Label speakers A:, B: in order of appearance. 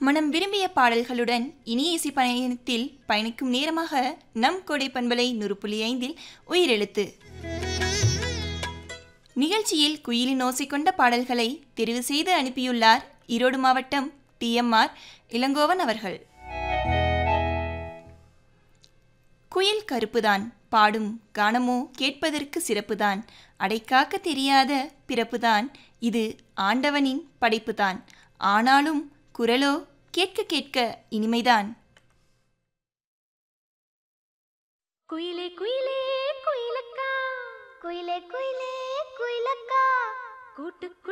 A: மனம் விரும்பிய பாடல்களுடன் இனிய இசை பயணத்தில் பயணிக்கும் நேரமாக நம் கொடை பண்பலை நூறு புள்ளி ஐந்தில் உயிரெழுத்து நிகழ்ச்சியில் குயிலின் ஓசை கொண்ட பாடல்களை தெரிவு செய்து அனுப்பியுள்ளார் ஈரோடு மாவட்டம் டிஎம்ஆர் இளங்கோவன் அவர்கள் குயில் கருப்புதான் பாடும் கானமோ கேட்பதற்கு சிறப்புதான் அடைக்காக்க தெரியாத பிறப்புதான் இது ஆண்டவனின் படைப்புதான் ஆனாலும் குரலோ கேட்க கேட்க இனிமைதான்
B: குயிலே குயிலே குயிலக்கா
C: குயிலே குயிலே குயிலக்கா
B: கூட்டுக்குள்